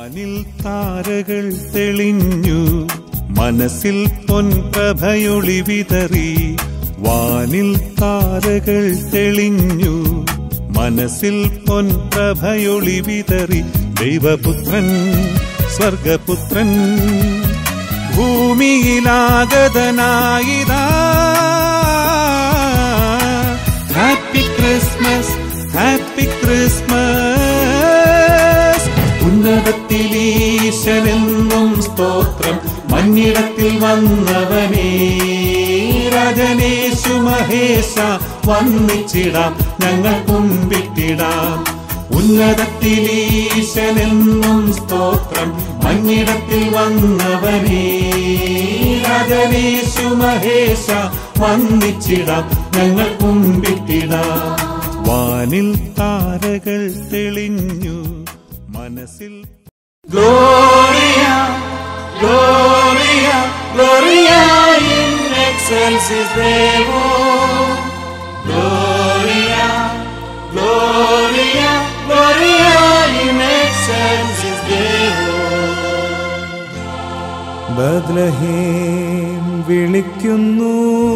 വാനിൽ താരകൾ തെളിഞ്ഞു മനസ്സിൽ പൊൻപ്രഭയൊളി വിതറി വാനിൽ താരകൾ തെളിഞ്ഞു മനസ്സിൽ പൊൻപ്രഭയൊളി വിതറി ദൈവപുത്രൻ സ്വർഗപുത്രൻ ഭൂമിയിലാഗതനായിതാ ഹാപ്പി ക്രിസ്മസ് ഹാപ്പി ക്രിസ്മസ് ഉന്നതത്തിലീശനെന്നും സ്തോത്രം മഞ്ഞിടത്തിൽ വന്നവനേ രാജനേശു മഹേശ വന്നിച്ചിടാം ഞങ്ങൾ കുമ്പിട്ടിടാം ഉന്നതത്തിലീശനെന്നും സ്തോത്രം മഞ്ഞിടത്തിൽ വന്നവനേ രാജനേശു മഹേശ വന്നിച്ചിടാം ഞങ്ങൾ കുമ്പിട്ടിടാം വാനിൽ താരകൾ തെളിഞ്ഞു മനസ്സിൽ Gloria, Gloria, Gloria in excelsis Deo. Gloria, Gloria, Gloria in excelsis Deo. Bethlehem വിളിക്കുന്നു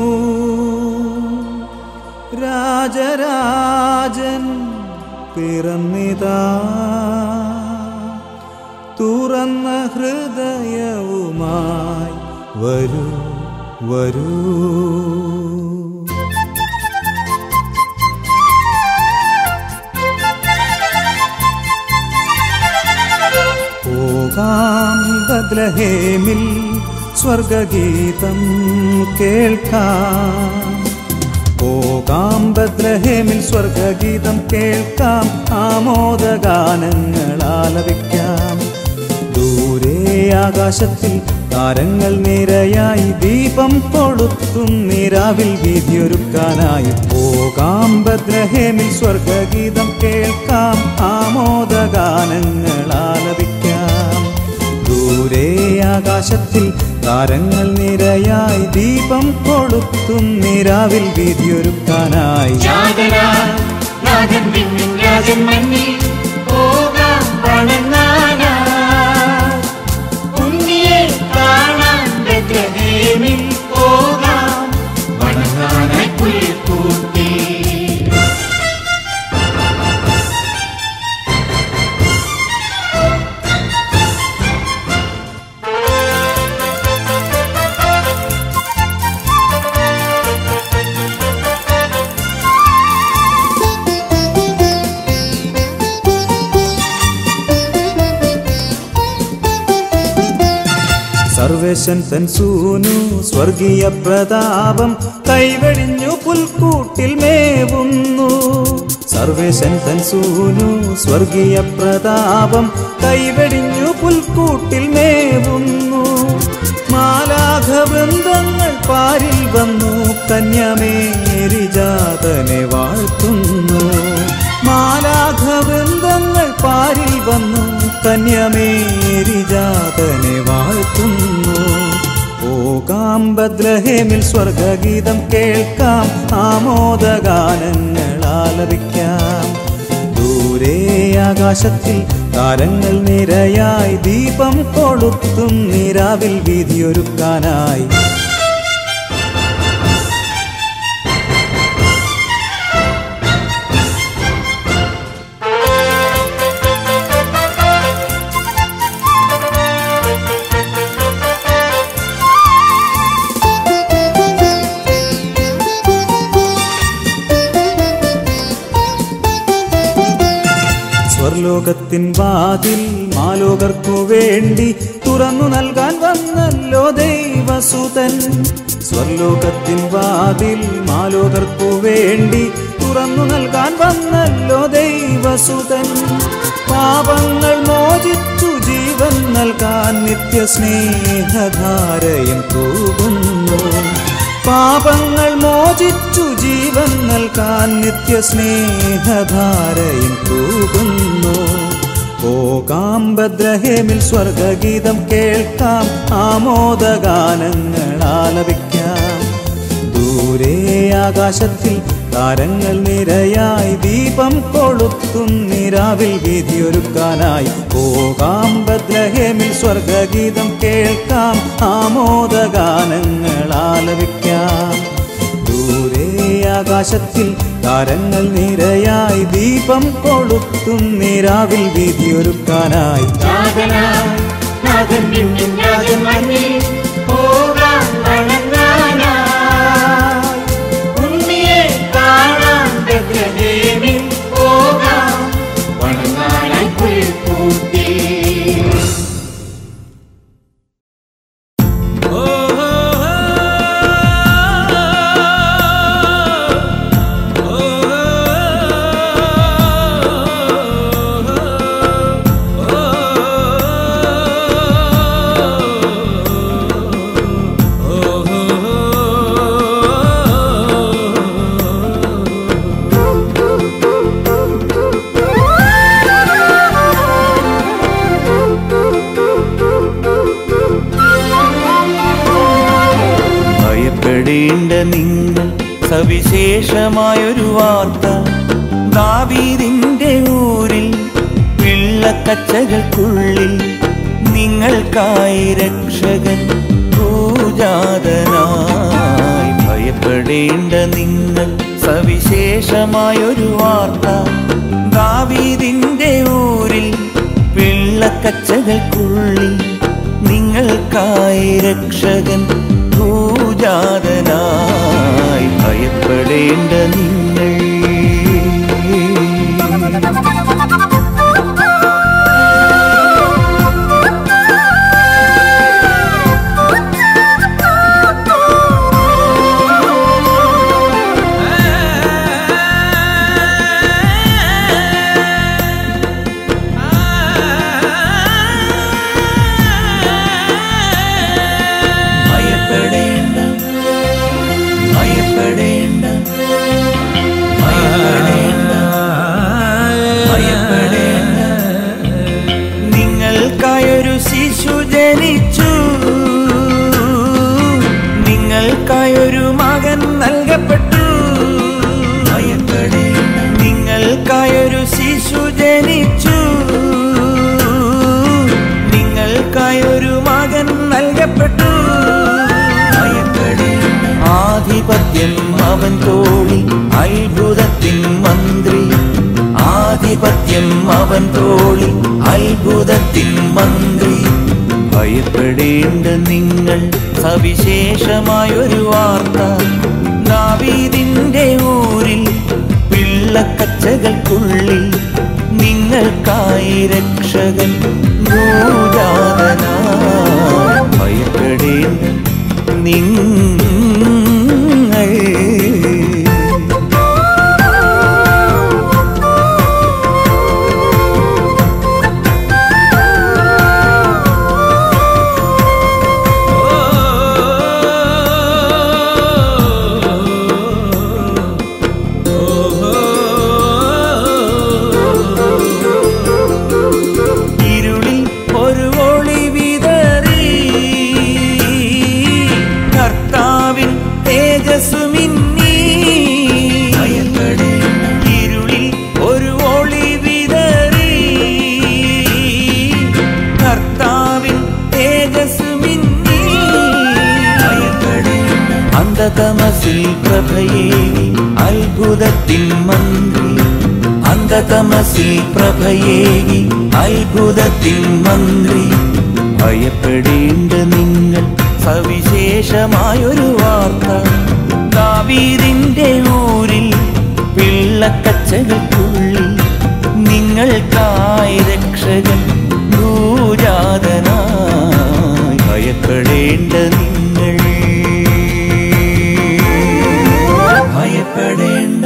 രാജരാജൻ പിറന്നിതാ തുറന്ന ഹൃദയവുമായി വരൂ വരൂ പോകാം ബദ്ലഹേമിൽ സ്വർഗഗീതം കേൾക്കാം പോകാം ബദ്ലഹേമിൽ സ്വർഗഗീതം കേൾക്കാം ആമോദഗാനങ്ങൾ ആലപിക്കാം ദൂരെ ആകാശത്തിൽ താരങ്ങൾ നിരയായി ദീപം കൊളുത്തും നിരാവിൽ വീതിയൊരുക്കാനായി പോകാം ബദ്രഹേമിൽ സ്വർഗഗീതം കേൾക്കാം ആമോദഗാനങ്ങൾ ആലപിക്കാം ദൂരെ ആകാശത്തിൽ താരങ്ങൾ നിരയായി ദീപം കൊളുത്തും നിരാവിൽ വീതിയൊരുക്കാനായി ജാതനായി നാഥൻ പിന്നിൻ രാജൻ മണ്ണിൽ പോകാം വണങ്ങാനായി ഉണ്ണിയെ കാണാൻ ബെത്ലഹേമിൽ പോകാം വണങ്ങാനായി പുൽക്കൂട്ടി സർവേശൻ തൻ സൂനു സ്വർഗീയ പ്രതാപം കൈവെടിഞ്ഞു പുൽക്കൂട്ടിൽ മേവുന്നു സർവേശൻ തൻ സൂനു സ്വർഗീയ പ്രതാപം കൈവെടിഞ്ഞു പുൽക്കൂട്ടിൽ മേവുന്നു മാലാഘ വൃന്ദങ്ങൾ പാരിൽ വന്നു കന്യമേരി ജാതനെ വാഴ്ത്തുന്നു മാലാഘ വൃന്ദങ്ങൾ പാരിൽ വന്നു കന്യമേരി ജാതനെ വാഴ്ത്തുന്നു പോകാം ബദ്ലഹേമിൽ സ്വർഗഗീതം കേൾക്കാം ആമോദഗാനങ്ങൾ ആലപിക്കാം ദൂരെ ആകാശത്തിൽ താരങ്ങൾ നിരയായി ദീപം കൊളുത്തും നിരാവിൽ വീതിയൊരുക്കാനായി സ്വർലോകത്തിൻ വാതിൽ മാലോകർക്കു വേണ്ടി തുറന്നു നൽകാൻ വന്നല്ലോ ദൈവസുതൻ സ്വർലോകത്തിൻ വാതിൽ മാലോകർക്കു വേണ്ടി തുറന്നു നൽകാൻ വന്നല്ലോ ദൈവസുതൻ പാപങ്ങൾ മോചിച്ചു ജീവൻ നൽകാൻ നിത്യസ്നേഹധാരയും തൂകുന്നു പാപങ്ങൾ മോചിച്ചു ജീവൻ നൽകാൻ നിത്യസ്നേഹധാരയും തൂകുന്നു പോകാം ബദ്രഹേമിൽ സ്വർഗഗീതം കേൾക്കാം ആമോദഗാനങ്ങൾ ആലപിക്കാം ദൂരെ ആകാശത്തിൽ താരങ്ങൾ നിരയായി ദീപം കൊളുത്തും നിരാവിൽ വീതിയൊരുക്കാനായി പോകാം ബദ്ര സ്വർഗഗീതം കേൾക്കാം ആമോദഗാനങ്ങൾ ആലപിക്കാം ദൂരെ ആകാശത്തിൽ താരങ്ങൾ നിരയായി ദീപം കൊളുത്തും നിരാവിൽ വീതിയൊരുക്കാനായി നാഥനായി നാഥൻ പിന്നിൻ രാജൻ മണ്ണിൽ പോകാൻ വണങ്ങാനായി ഉണ്ണിയെ കാണാൻ ബെത്ലഹേമിൽ പോകാം വണങ്ങാനായി പുൽക്കൂട്ടി ഭയപ്പെടേണ്ട നിങ്ങൾ സവിശേഷമായൊരു വാർത്ത ദാവീദിന്റെ ഊരിൽ പിള്ളക്കച്ചകൾക്കുള്ളിൽ നിങ്ങൾക്കായി രക്ഷകൻ പൂജാതനായി ഭയപ്പെടേണ്ട നിങ്ങൾ സവിശേഷമായൊരു വാർത്ത ദാവീദിന്റെ ഊരിൽ പിള്ളക്കച്ചകൾക്കുള്ളിൽ നിങ്ങൾക്കായി രക്ഷകൻ പൂജാതനായി ഭയപ്പെടേണ്ട നിങ്ങൾ ഭയപ്പെടേണ്ട ഭയപ്പെടേണ്ട ഭയപ്പെടേണ്ട ഭയപ്പെടേണ്ട നിങ്ങൾക്കായൊരു ശിശു ജനിച്ചു നിങ്ങൾക്കായൊരു മകൻ നൽകപ്പെട്ടു ഭയപ്പെടേണ്ട നിങ്ങൾക്കായൊരു ശിശു ജനിച്ചു നിങ്ങൾക്കായൊരു മകൻ നൽകപ്പെട്ടു ഭയപ്പെടേണ്ട ആധിപത്യം അവൻ തോളിൽ അത്ഭുതത്തിൻ മന്ത്രി ആധിപത്യം അവൻ തോളിൽ അത്ഭുതത്തിൻ മന്ത്രി ഭയപ്പെടേണ്ട നിങ്ങൾ സവിശേഷമായൊരു വാർത്ത ദാവീദിന്റെ ഊരിൽ പിള്ളക്കച്ചകൾക്കുള്ളിൽ നിങ്ങൾക്കായി രക്ഷകൻ ഭൂജാതനായി ഭയപ്പെടേണ്ട നിങ്ങൾ ഇരുളിൽ ഒരു ഒളി വിതറി കർത്താവിൻ തേജസ് മിന്നി ഇരുളിൽ ഒരു ഒളി വിതറി കർത്താവിൻ തേജസ് മിന്നി അന്ധതമസിൽ പ്രഭയേകി അത്ഭുതത്തിൻ മന്ത്രി അന്ധതമസിൽ പ്രഭയേകി അത്ഭുതത്തിൻ മന്ത്രി ഭയപ്പെടേണ്ട നിങ്ങൾ സവിശേഷമായൊരു വാർത്ത ദാവീദിന്റെ ഊരിൽ പിള്ളക്കച്ചകൾക്കുള്ളിൽ നിങ്ങൾക്കായി രക്ഷകൻ ഭൂജാതനായി ഭയപ്പെടേണ്ട നിങ്ങൾ ഭയപ്പെടേണ്ട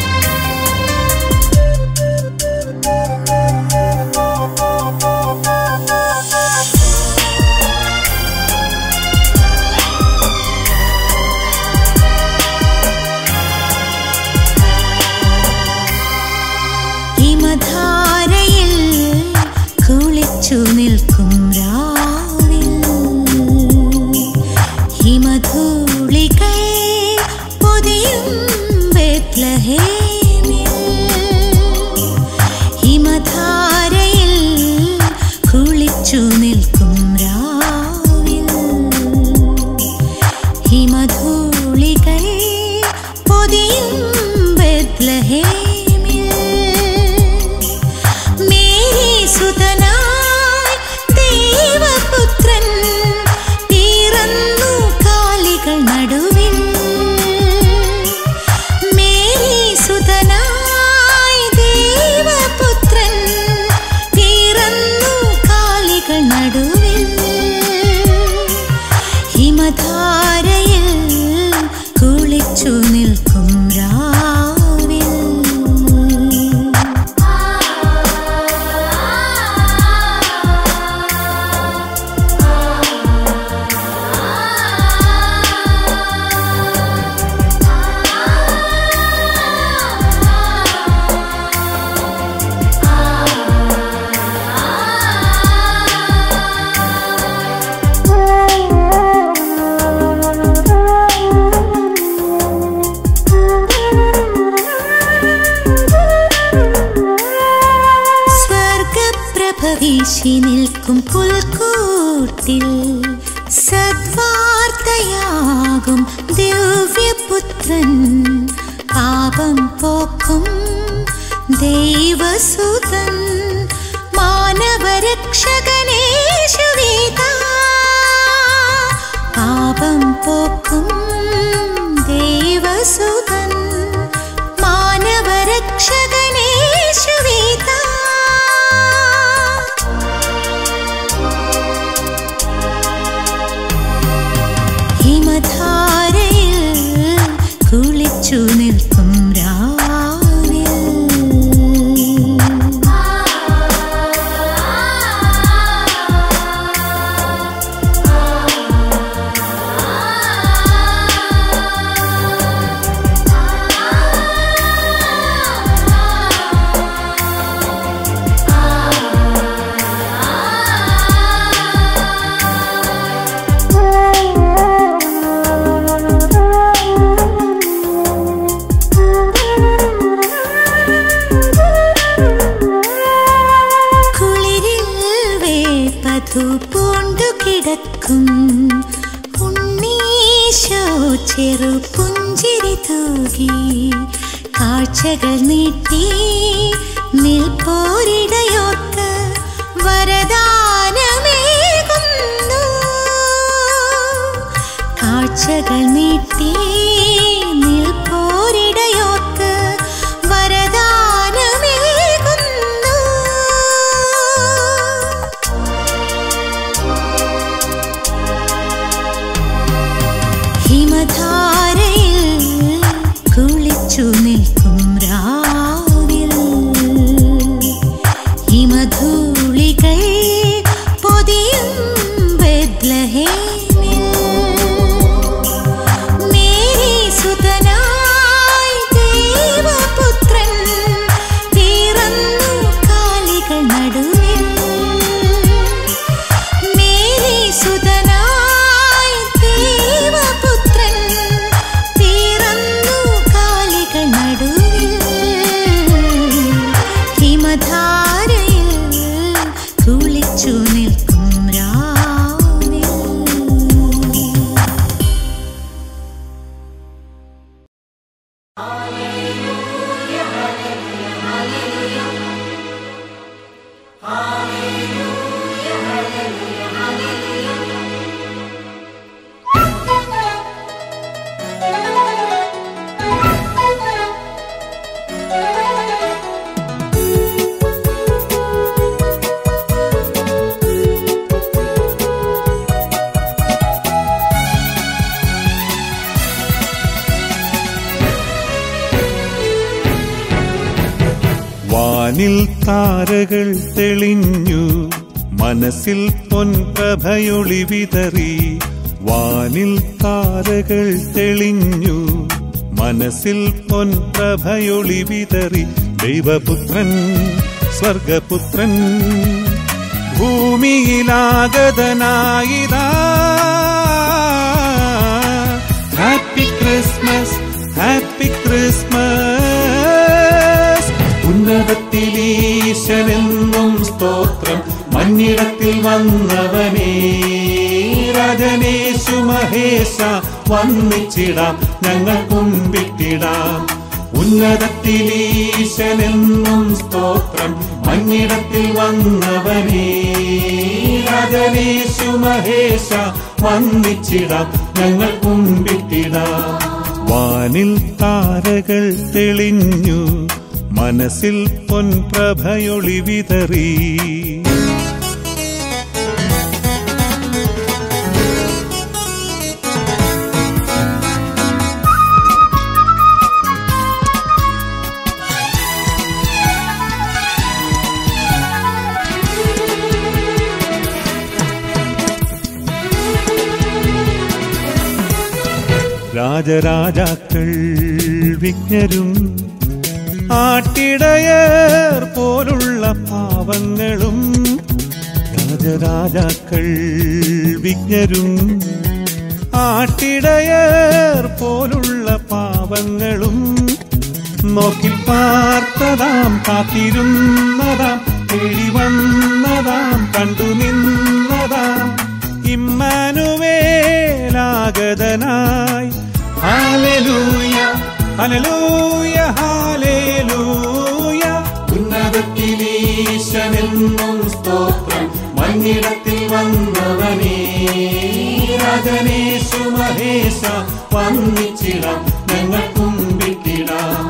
ും കുളിച്ചു നിൽക്കും രാവിൽ ഹിമധൂളികൾ പൊതിയും ബെത്ലഹേമിൽ ഹിമധാരയിൽ കുളിച്ചു നിൽക്കും രാവിൽ ഹിമധൂളികൾ പൊതിയും ബെത്ലഹേമിൽ മേരി സുതനായി ദൈവപുത്രൻ പിറന്നു കാലികൾ നടുവിൽ മേരി സുതനായി ദൈവപുത്രൻ പിറന്നു കാലികൾ നടുവിൽ ഹിമധാരയിൽ കുളിച്ചു നിൽക്കും രാവിൽ സ്വർഗപ്രഭവീശി നിൽക്കും പുൽക്കൂട്ടിൽ സദ്വാർത്തയാകും ദിവ്യപുത്രൻ പാപം പോക്കും ദൈവസുതൻ മാനവരക്ഷകനേശുവേദ പാപം പോക്കും ദൈവസുതൻ മാനവരക്ഷകനേശുവേദ ഹിമധാരയിൽ കുളിച്ചു നിൽക്കും രാവിൽ കുളിരിൽ വേപ്പതു പൂണ്ടു കിടക്കും ഉണ്ണീശോ ചെറു പുഞ്ചിരി തൂകി കാഴ്ചകൾ നീട്ടി നിൽപ്പോരിടയോത്ത് വരദാനമേകുന്നു കാഴ്ചകൾ നീട്ടി നിൽപ്പോരിടയോത്ത് വരദാനമേകുന്നു ഹിമധാരയിൽ കുളിച്ചു നിൽക്കും രാവിൽ ഹിമധൂളികൾ പൊതിയും ബെത്ലഹേമിൽ മേരി സുതനായി ദൈവപുത്രൻ പിറന്നു കാലികൾ നടുവിൽ മേരി സുതനായി ദൈവപുത്രൻ പിറന്നു കാലികൾ നടുവിൽ ഹിമധാരയിൽ കുളിച്ചു നിൽക്കും രാവിൽ വാനിൽ താരകൾ തെളിഞ്ഞു മനസ്സിൽ പൊൻപ്രഭയൊളി വിതറി വാനിൽ താരകൾ തെളിഞ്ഞു മനസ്സിൽ പൊൻപ്രഭയൊളി വിതറി ദൈവപുത്രൻ സ്വർഗപുത്രൻ ഭൂമിയിലാഗതനായിതാ ഹാപ്പി ക്രിസ്മസ് ഹാപ്പി ക്രിസ്മസ് ഉന്നതത്തിലീശനെന്നും സ്തോത്രം മഞ്ഞിടത്തിൽ വന്നവനേ രാജനേശു മഹേശ വന്നിച്ചിടാം ഞങ്ങൾ കുമ്പിട്ടിടാം ഉന്നതത്തിലീശനെന്നും സ്തോത്രം മഞ്ഞിടത്തിൽ വന്നവനേ രാജനേശു മഹേശ വന്നിച്ചിടാം ഞങ്ങൾ കുമ്പിട്ടിടാം വാനിൽ താരകൾ തെളിഞ്ഞു മനസ്സിൽ പൊൻപ്രഭയൊളി വിതറി രാജരാജാക്കൾ വിജ്ഞരും ആട്ടിടയർ പോലുള്ള പാവങ്ങളും രാജരാജാക്കൾ വിജ്ഞരും ആട്ടിടയർ പോലുള്ള പാവങ്ങളും നോക്കി പാർത്തതാം കാത്തിരുന്നതാം തേടി വന്നതാം കണ്ടു നിന്നതാം ഇമ്മാനുവേലാഗതനായി ഹാലലൂയ ഹലലൂയ ഹാലേലൂയ ഉന്നതത്തിലീശനെന്നും സ്തോത്രം മഞ്ഞിടത്തിൽ വന്നവനേ രാജനേശു മഹേശ വന്നിച്ചിടാം ഞങ്ങൾ കുമ്പിട്ടിടാം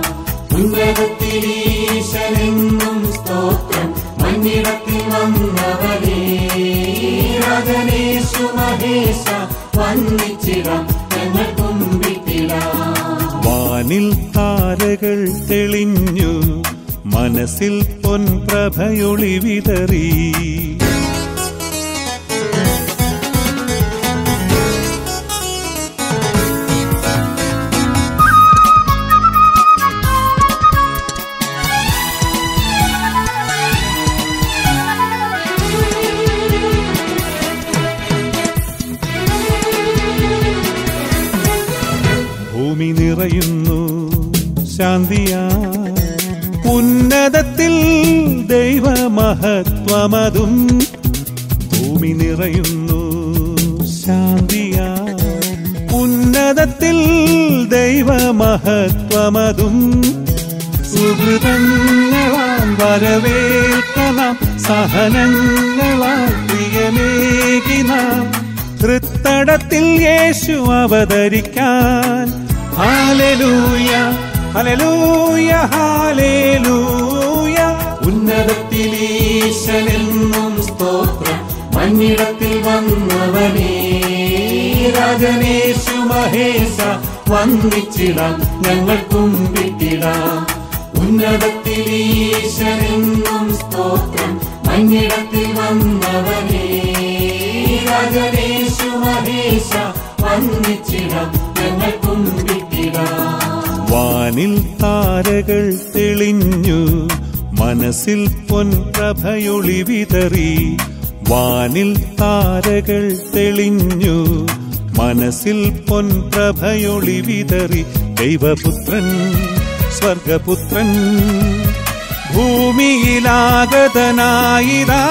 ഉന്നതത്തിലീശനെന്നും സ്തോത്രം മഞ്ഞിടത്തിൽ വന്നവനേ രാജനേശു മഹേശ വന്നിച്ചിടാം ഞങ്ങൾ കുമ്പിട്ടിടാം വാനിൽ താരകൾ തെളിഞ്ഞു മനസ്സിൽ പൊൻപ്രഭയൊളി വിതറി ഭൂമി നിറയുന്നു ശാന്തിയാ ഉന്നതത്തിൽ ദൈവമഹത്വമതും ഭൂമി നിറയുന്നു ശാന്തിയാ ഉന്നതത്തിൽ ദൈവമഹത്വമതും സുഹൃതങ്ങളാൽ വരവേൽക്കണം സഹനങ്ങളാൽ പ്രിയമേകി നാം തൃത്തടത്തിൽ യേശു അവതരിക്കാൻ ഹാലലൂയ ഹലലൂയ ഹാലേലൂയ ഉന്നതത്തിലീശനെന്നും സ്തോത്രം മഞ്ഞിടത്തിൽ വന്നവനേ രാജനേശു മഹേശ വന്നിച്ചിടാം ഞങ്ങൾ കുമ്പിട്ടിടാം ഉന്നതത്തിലീശനെന്നും സ്തോത്രം മഞ്ഞിടത്തിൽ വന്നവനേ രാജനേശു മഹേശ വന്നിച്ചിടാം ഞങ്ങൾ കുമ്പിട്ടിടാം വാനിൽ താരകൾ തെളിഞ്ഞു മനസ്സിൽ പൊൻപ്രഭയൊളി വിതറി വാനിൽ താരകൾ തെളിഞ്ഞു മനസ്സിൽ പൊൻപ്രഭയൊളി വിതറി ദൈവപുത്രൻ സ്വർഗപുത്രൻ ഭൂമിയിലാഗതനായിരാ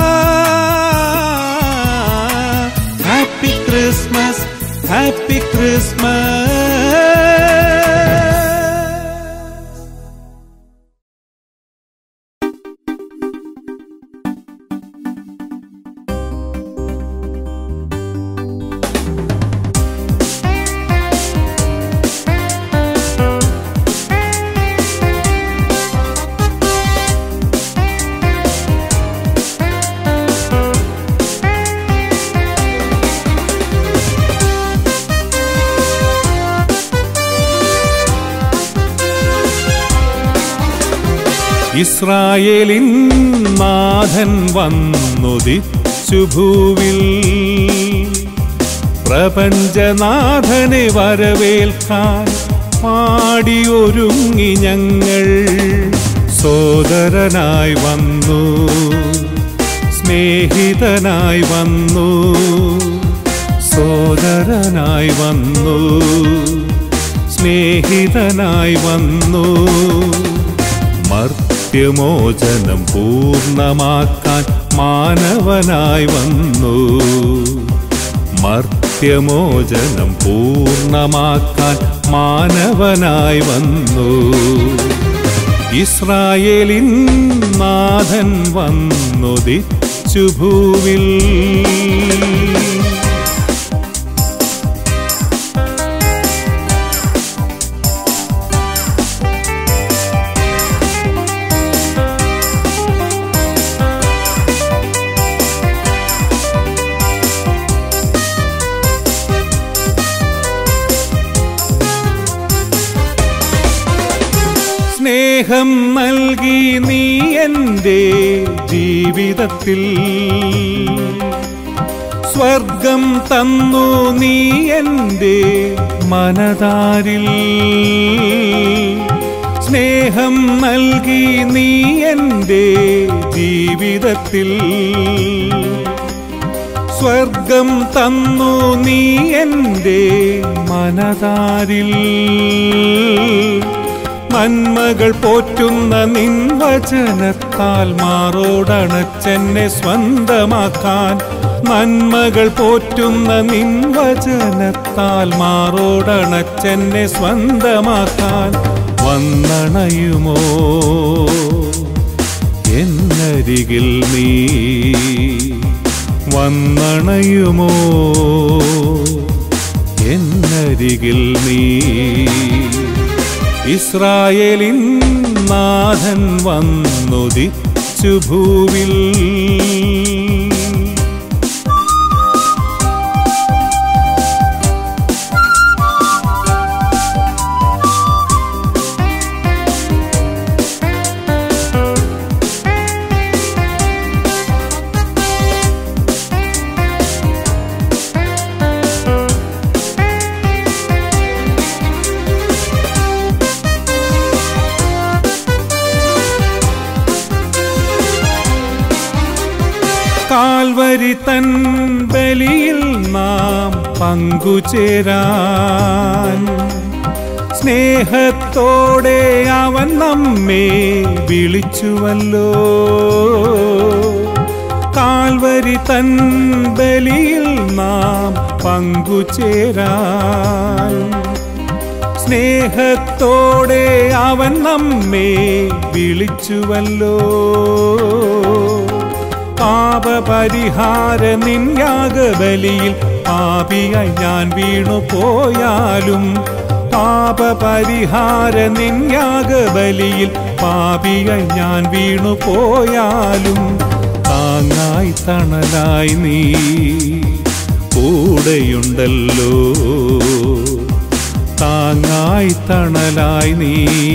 ഹാപ്പി ക്രിസ്മസ് ഹാപ്പി ക്രിസ്മസ് ഇസ്രായേലിൻ നാഥൻ വന്നുദിച്ചു ഭൂവിൽ പ്രപഞ്ചനാഥനെ വരവേൽക്കാൻ പാടിയൊരുങ്ങി ഞങ്ങൾ സോദരനായി വന്നു സ്നേഹിതനായി വന്നു സോദരനായി വന്നു സ്നേഹിതനായി വന്നു മർത്യമോചനം പൂർണ്ണമാക്കാൻ മാനവനായി വന്നു മർത്യമോചനം പൂർണ്ണമാക്കാൻ മാനവനായി വന്നു ഇസ്രായേലിൻ നാഥൻ വന്നുദിച്ചു ഭൂവിൽ സ്നേഹം നൽകി നീ എൻ്റെ ജീവിതത്തിൽ സ്വർഗം തന്നു നീ എൻ്റെ മനതാരിൽ സ്നേഹം നൽകി നീ എൻ്റെ ജീവിതത്തിൽ സ്വർഗം തന്നു നീ എൻ്റെ മനതാരിൽ നന്മകൾ പോറ്റുന്ന നിൻ വചനത്താൽ മാറോടണച്ചെന്നെ സ്വന്തമാക്കാൻ നന്മകൾ പോറ്റുന്ന നിൻ വചനത്താൽ മാറോടണച്ചെന്നെ സ്വന്തമാക്കാൻ വന്നണയുമോ എന്നരികിൽ നീ വന്നണയുമോ എന്നരികിൽ നീ ഇസ്രായേലിൻ നാഥൻ വന്നുദിച്ചു ഭൂവിൽ കാൽവരി തൻ ബലിയിൽ നാം പങ്കുചേരാൻ സ്നേഹത്തോടെ അവൻ നമ്മെ വിളിച്ചുവല്ലോ കാൽവരി തൻ ബലിയിൽ നാം പങ്കുചേരാൻ സ്നേഹത്തോടെ അവൻ നമ്മെ വിളിച്ചുവല്ലോ പാപപരിഹാര നിന്യാഗബലിയിൽ പാപിയായി ഞാൻ വീണു പോയാലും പാപപരിഹാര നിന്യാഗബലിയിൽ പാപിയായി ഞാൻ വീണു പോയാലും താങ്ങായി തണലായി നീ കൂടെയുണ്ടല്ലോ താങ്ങായി തണലായി നീ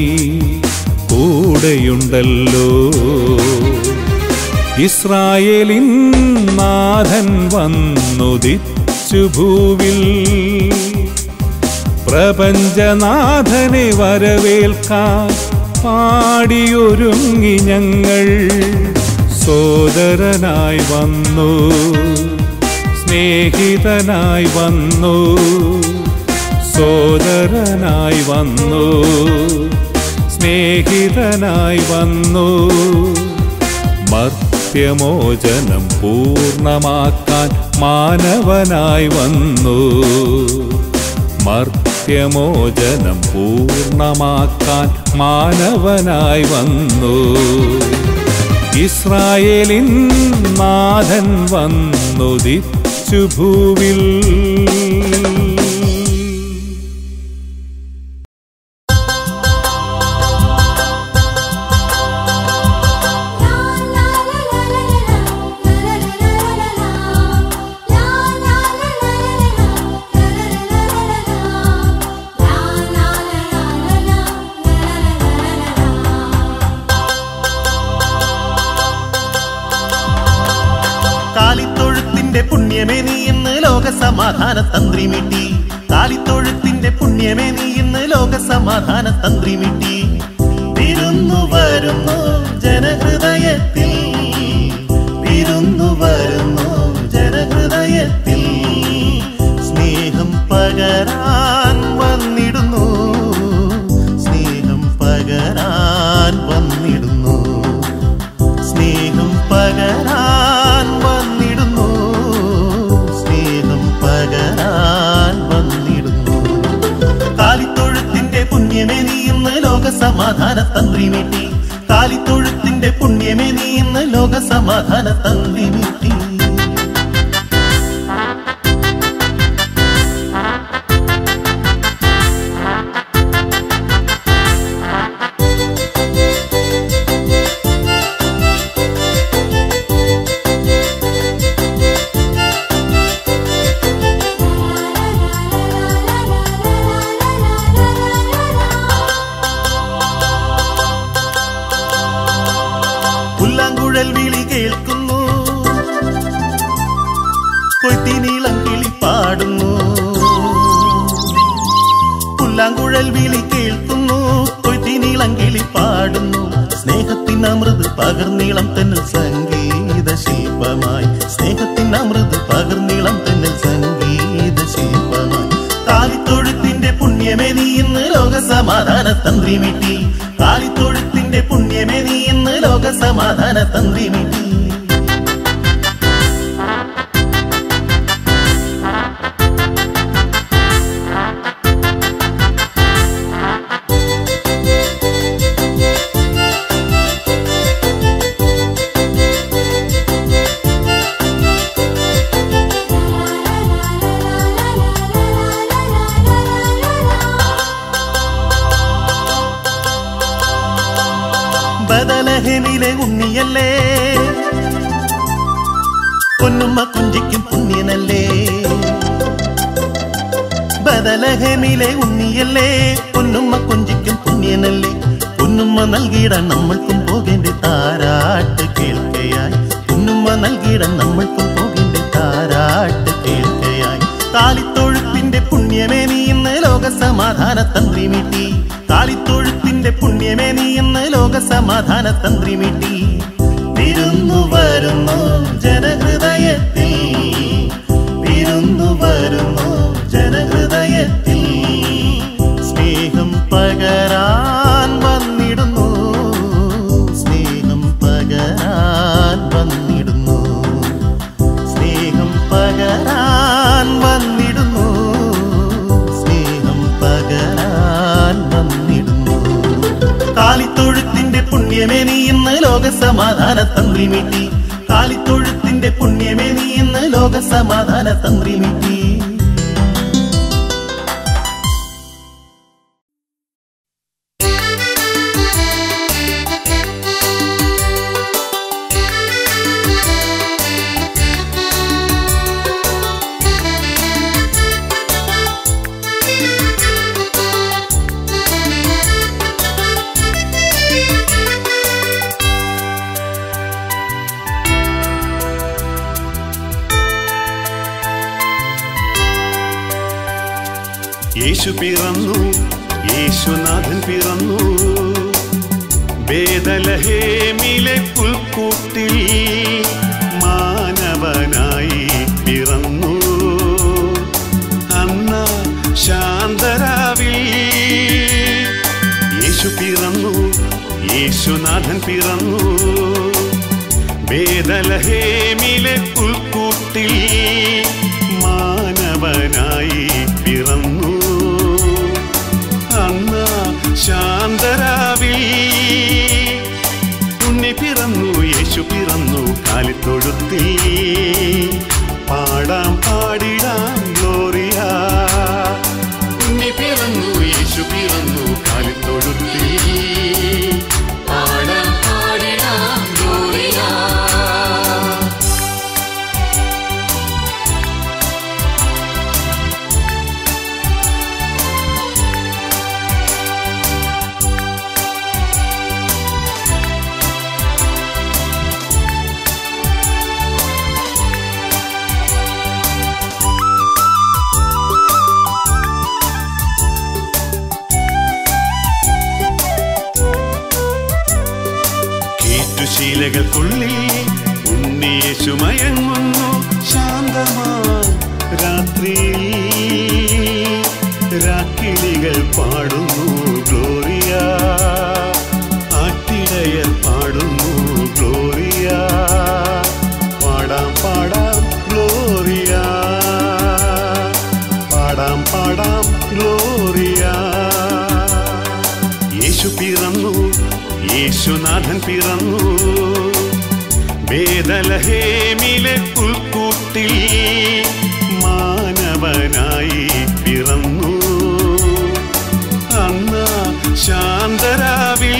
കൂടെയുണ്ടല്ലോ ഇസ്രായേലിൻ നാഥൻ വന്നുദിച്ചു ഭൂവിൽ പ്രപഞ്ചനാഥനെ വരവേൽക്കാൻ പാടിയൊരുങ്ങി ഞങ്ങൾ സോദരനായി വന്നു സ്നേഹിതനായി വന്നു സോദരനായി വന്നു സ്നേഹിതനായി വന്നു മർത്യമോചനം പൂർണ്ണമാക്കാൻ മാനവനായി വന്നു മർത്യമോചനം പൂർണ്ണമാക്കാൻ മാനവനായി വന്നു ഇസ്രായേലിൻ നാഥൻ വന്നുദിച്ചു ഭൂവിൽ കാലിത്തൊഴുത്തിന്റെ പുണ്യമേ നീ ഇന്ന് ലോക സമാധാന തന്ത്രി മിട്ടി കാലിത്തൊഴുത്തിന്റെ പുണ്യമേ നീ ഇന്ന് ലോക സമാധാന തന്ത്രി മിട്ടി വിരുന്നു വരുന്നു ജനഹൃദയത്തിൽ വിരുന്നു സമാധാന തന്ത്രി മീട്ടി കാലിത്തൊഴുത്തിന്റെ പുണ്യമേ നീ ഇന്ന് ലോക സമാധാന തന്ത്രി മീട്ടി പുല്ലാങ്കുഴൽ വിളി കേൾക്കുന്നു കൊയ്ത്തിനീളം കിളി പാടുന്നു പുല്ലാങ്കുഴൽ വിളി കേൾക്കുന്നു കൊയ്ത്തിനീളം കിളി പാടുന്നു സ്നേഹത്തിൻ അമൃത് പകർന്നീളം തെന്നൽ സംഗീത ശില്പമായി സ്നേഹത്തിൻ അമൃത് പകർന്നീളം തെന്നൽ സംഗീത ശില്പമായി കാലിത്തൊഴുത്തിന്റെ പുണ്യമേ നീ ഇന്ന് ലോക സമാധാന തന്ത്രി മിട്ടി കാലിത്തൊഴുത്തിന്റെ പുണ്യമേ നീ ഇന്ന് ലോക സമാധാന തന്ത്രി മിട്ടി ബദലഹനിലെ ഉണ്ണിയല്ലേ പൊന്നുമ്മ കുഞ്ചിക്കും പുണ്യനല്ലേ ബദലഹനിലെ ഉണ്ണിയല്ലേ പൊന്നുമ്മ കുഞ്ചിക്കും പുണ്യനല്ലേ പൊന്നുമ്മ നൽകിയിടാൻ നമ്മൾക്കും പോകേണ്ട താരാട്ട് കേൾക്കയായി പൊന്നുമ്മ നൽകിയിടാൻ നമ്മൾക്കും പോകേണ്ട താരാട്ട് കേൾക്കയായി കാലിത്തൊഴുത്തിന്റെ പുണ്യമേ നീ ഇന്ന് ലോക സമാധാന തന്ത്രി മീട്ടി കാലിത്തൊഴുത്തിന്റെ പുണ്യമേ നീ ഇന്ന് ലോക സമാധാന തന്ത്രി മീട്ടി വിരുന്നു വരുന്നു ജനഹൃദയത്തിൽ വിരുന്നു വരുന്നു ജനഹൃദയത്തിൽ സ്നേഹം പകരാൻ വന്നിടുന്നു സ്നേഹം പകരാൻ വന്നിടുന്നു സ്നേഹം പകരാൻ വന്നിടുന്നു സ്നേഹം പകരാൻ വന്നിടുന്നു കാലിത്തൊഴുത്തിന്റെ പുണ്യമേ നീ ഇന്ന് ലോക സമാധാന തന്ത്രി മീട്ടി കാലിത്തൊഴുത്തിന്റെ പുണ്യമേ നീ ഇന്ന് ലോക സമാധാന തന്ത്രി മീട്ടി യേശു പിറന്നു യേശുനാഥൻ പിറന്നു ബേദലഹേമിലെ പുൽക്കൂട്ടിൽ മാനവനായി പിറന്നു അന്ന ശാന്തരാവിൽ യേശു പിറന്നു യേശുനാഥൻ പിറന്നു ബേദലഹേമിലെ പുൽക്കൂട്ടിൽ മാനവനായി പിറന്നു അന്ന് ശാന്തരാവിൽ ഉണ്ണി പിറന്നു യേശു പിറന്നു കാലിത്തൊഴുത്തിൽ പാടാം പാടിടാം ഗ്ലോറിയ ഉണ്ണി പിറന്നു യേശു പിറന്നു കാലിത്തൊഴുത്തിൽ പാടാം പാടിടാം ഗ്ലോറിയ കേറ്റുശീലകൾക്കുള്ളിൽ ഉണ്ണിയേശു മയങ്ങുന്നു ശാന്തമാ രാത്രിയിൽ രാക്കിളികൾ പാടുന്നു ഗ്ലോറിയ ആട്ടിടയർ പാടുന്നു ഗ്ലോറിയ പാടാം പാടാം ഗ്ലോറിയ പാടാം പാടാം ഗ്ലോറിയ യേശു പിറന്നു യേശുനാഥൻ പിറന്നു വേദലഹേമിലെ പുൽക്കൂട്ടിൽ മാനവനായി പിറന്നു അന്ന് ശാന്തരാവിൽ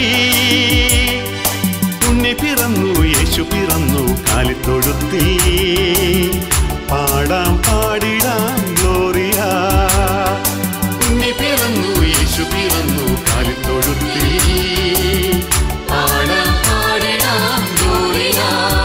ഉണ്ണി പിറന്നു യേശു പിറന്നു കാലിത്തൊഴുത്തിൽ പാടാം പാടിടാം ഗ്ലോറിയ ഉണ്ണി പിറന്നു യേശു പിറന്നു കാലിത്തൊഴുത്തിൽ പാടാം പാടിടാം ഗ്ലോറിയ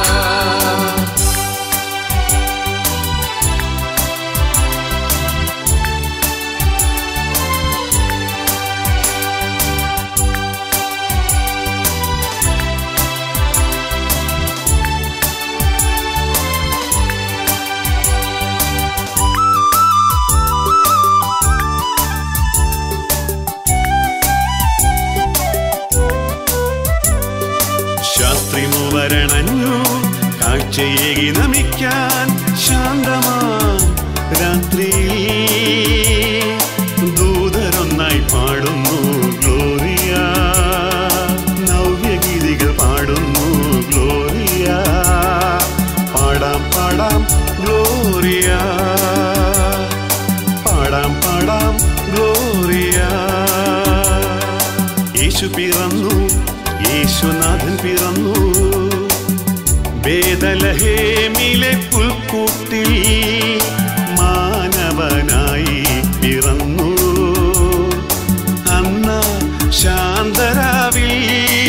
ശാസ്ത്രി മുവരണഞ്ഞു കാഴ്ചയേകി നമിക്കാൻ ശാന്തമാം രാത്രിയിൽ ദൂതരൊന്നായി പാടുന്നു ഗ്ലോറിയ നവ്യഗീതികൾ പാടുന്നു ഗ്ലോറിയ പാടാം പാടാം ഗ്ലോറിയ പാടാം പാടാം ഗ്ലോറിയ യേശു പിറന്നു യേശുനാഥൻ പിറന്നു വേദലഹേമിലെ പുൽക്കൂട്ടിൽ മാനവനായി പിറന്നു അന്ന ശാന്തരാവിൽ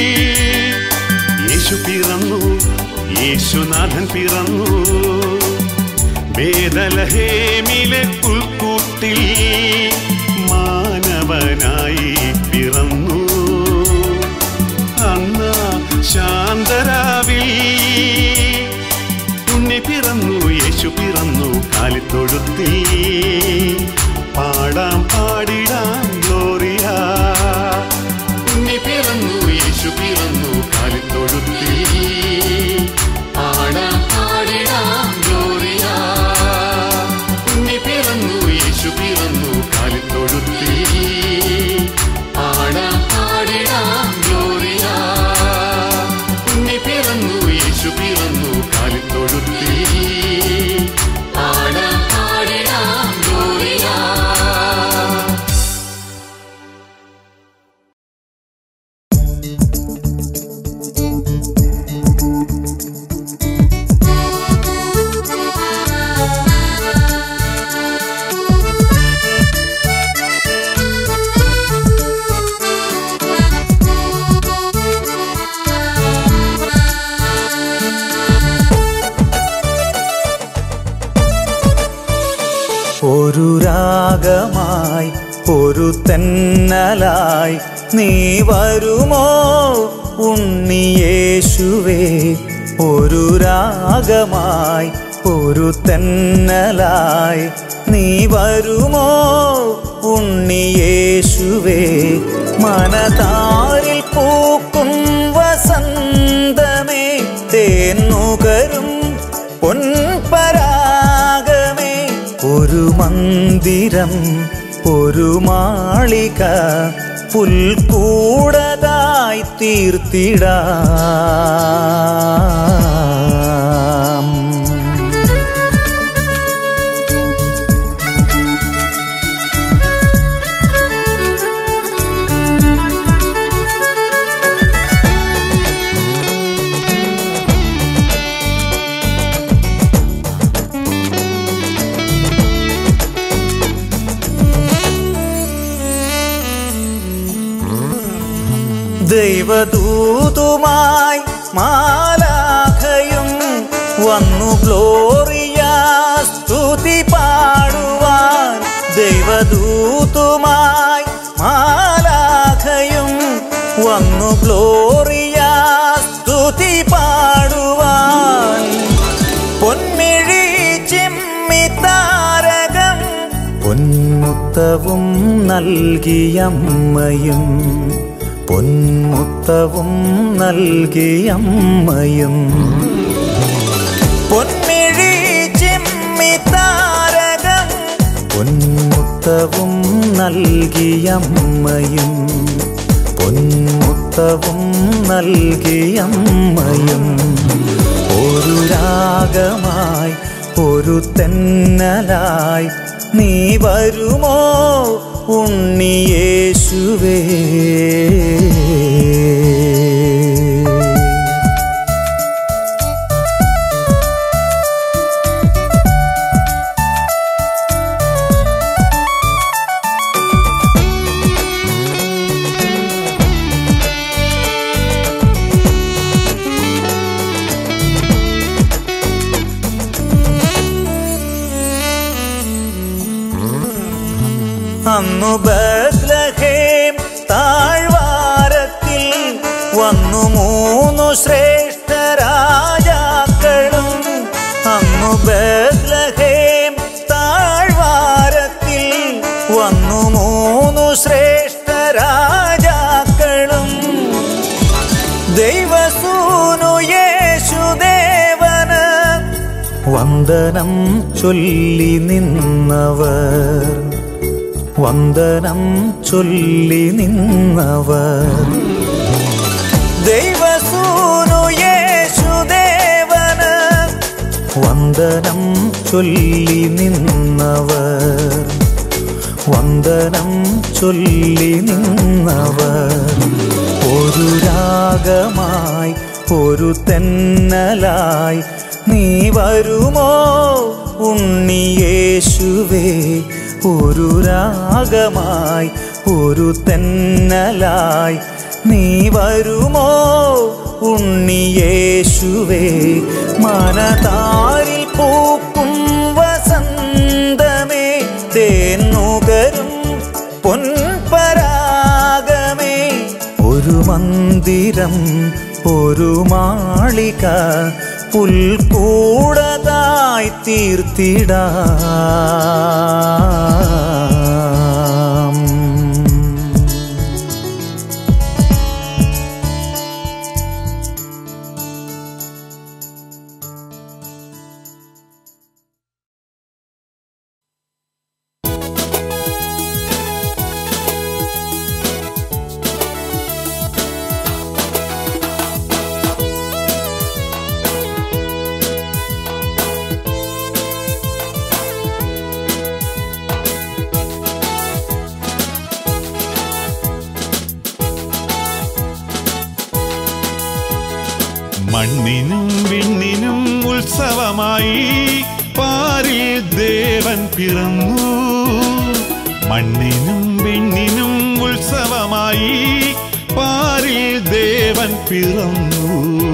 യേശു പിറന്നു യേശുനാഥൻ പിറന്നു വേദലഹേമിലെ പുൽക്കൂട്ടിൽ മാനവനായി പിറന്നു അന്ന് ശാന്തരാവിൽ ഉണ്ണി പിറന്നു യേശു പിറന്നു കാലിത്തൊഴുത്തിൽ പാടാം പാടിടാം ഗ്ലോറിയ ഉണ്ണി പിറന്നു യേശു പിറന്നു കാലിത്തൊഴുത്തിൽ പാടാം പാടിടാം ഗ്ലോറിയ ഉണ്ണി പിറന്നു യേശു പിറന്നു കാലിത്തൊഴുത്തിൽ പാടാം പാടിടാം ഗ്ലോറിയ ഉണ്ണി പിറന്നു യേശു പിറന്നു കാലിത്തൊഴുത്തിൽ പാടാം പാടിടാം ഗ്ലോറിയ ഒരു രാഗമായി ഒരു തെന്നലായി നീ വരുമോ ഉണ്ണിയേശുവേ ഒരു രാഗമായി ഒരു തെന്നലായി നീ വരുമോ ഉണ്ണിയേശുവേ മനതാരിൽ പൂക്കും വസന്തമേ തേന്നുകരും പൊൻപരാഗമേ ഒരു മന്ദിരം ഒരു മാളിക പുൽക്കൂടതായി തീർത്തിടാം ദൈവദൂതുമായി മാലാഖയും വന്നു ഗ്ലോറിയ സ്തുതി പാടുവാൻ ദൈവദൂതുമായി മാലാഖയും വന്നു ഗ്ലോറിയ സ്തുതി പാടുവാൻ പൊന്മിഴി ചിമ്മി താരകം പൊന്മുത്തവും നൽകിയമ്മയും പൊന്മുത്തവും നൽകിയമ്മയും പൊന്മിഴി ചിമ്മി താരകം പൊന്മുത്തവും നൽകിയമ്മയും പൊന്മുത്തവും നൽകിയമ്മയും ഒരു രാഗമായി ഒരു തെന്നലായി നീ വരുമോ ഉണ്ണിയേശുവേ അന്നു ബദ്ലഹേം താഴ്വാരത്തിൽ വന്നു മൂന്നു ശ്രേഷ്ഠ രാജാക്കളും അന്നു ബദ്ലഹേം താഴ്വാരത്തിൽ വന്നു മൂന്നു ശ്രേഷ്ഠ രാജാക്കളും ദൈവസൂനു യേശുദേവന് വന്ദനം ചൊല്ലി നിന്നവർ വന്ദനം ചൊല്ലി നിന്നവർ ദൈവസൂനു യേശുദേവന് വന്ദനം ചൊല്ലി നിന്നവർ വന്ദനം ചൊല്ലി നിന്നവർ ഒരു രാഗമായി ഒരു തെന്നലായി നീ വരുമോ ഉണ്ണിയേശുവേ ഒരു രാഗമായി ഒരു തെന്നലായി നീ വരുമോ ഉണ്ണിയേശുവേ മനതാരിൽ പൂക്കും വസന്തമേ തേന്നുകരും പൊൻപരാഗമേ ഒരു മന്ദിരം ഒരു മാളിക പുൽക്കൂടതായി തീർത്തിടാം മണ്ണിനും വിണ്ണിനും ഉത്സവമായി പാരിൽ ദേവൻ പിറന്നു മണ്ണിനും വിണ്ണിനും ഉത്സവമായി പാരിൽ ദേവൻ പിറന്നു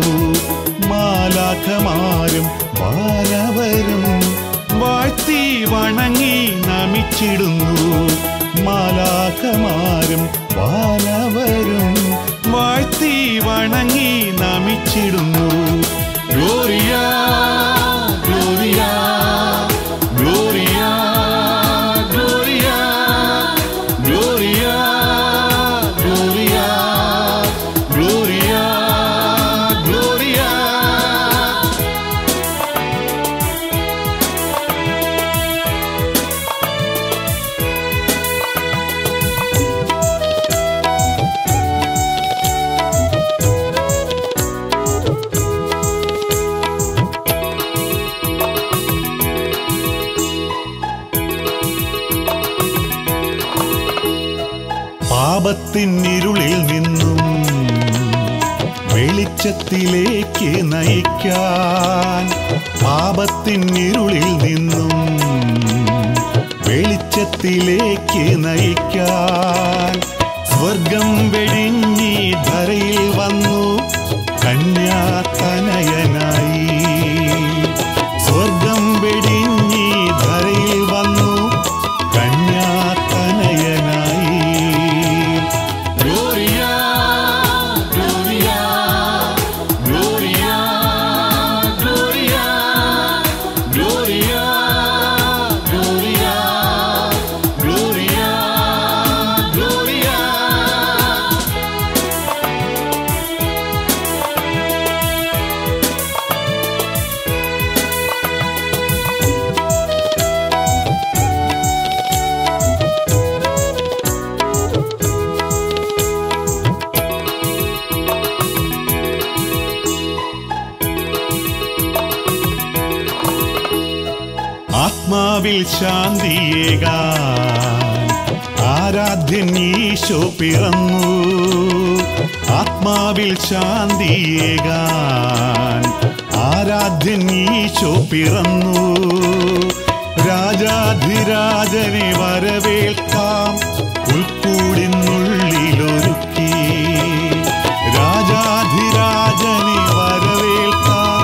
മാലാഖമാരും വാനവരും വാഴ്ത്തി വണങ്ങി നമിച്ചിടുന്നു മാലാഖമാരും വാനവരും വാഴ്ത്തി വണങ്ങി നമിച്ചിടുന്നു gloria gloria gloria gloria gloria gloria gloria gloria പാപത്തിൻ ഇരുളിൽ നിന്നും വെളിച്ചത്തിലേക്ക് നയിക്കാൻ പാപത്തിൻ ഇരുളിൽ നിന്നും വെളിച്ചത്തിലേക്ക് നയിക്കാൻ സ്വർഗം വെടിഞ്ഞി ധരയിൽ വന്നു കന്യാതനയനായി സ്വർഗം വെടിഞ്ഞി ധരയിൽ വന്നു കന്യാതനയനായി gloria gloria gloria gloria gloria gloria gloria gloria ആത്മാവിൽ ശാന്തിയേകാൻ ആരാധ്യൻ ഈശോ പിറന്നു ആത്മാവിൽ ശാന്തിയേകാൻ ആരാധ്യൻ ഈശോ പിറന്നു രാജാധിരാജനെ വരവേൽക്കാം ഉൾക്കൂടിനുള്ളിലൊരുക്കി രാജാധിരാജനെ വരവേൽക്കാം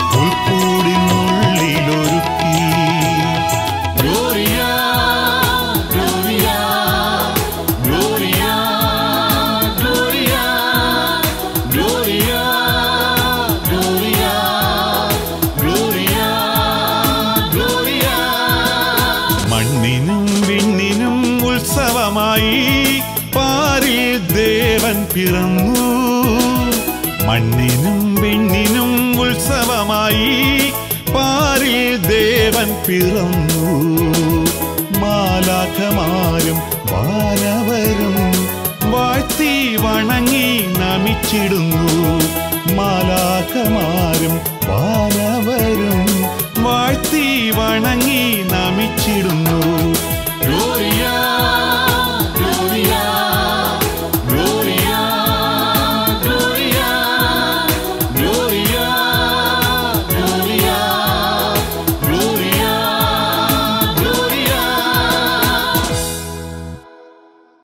ഉൾക്കൂടിനുള്ളിലൊരുക്കി Gloria, Gloria, Gloria, Gloria, Gloria, Gloria, Gloria, Gloria. മണ്ണിനും വിണ്ണിനും ഉത്സവമായി പാരിൽ ദേവൻ പിറന്നു മണ്ണിനും വിണ്ണിനും ഉത്സവമായി പാരിൽ ദേവൻ പിറന്നു മാലാഖമാരും വാനവരും വാഴ്ത്തി വണങ്ങി നമിച്ചിടുന്നു മാലാഖമാരും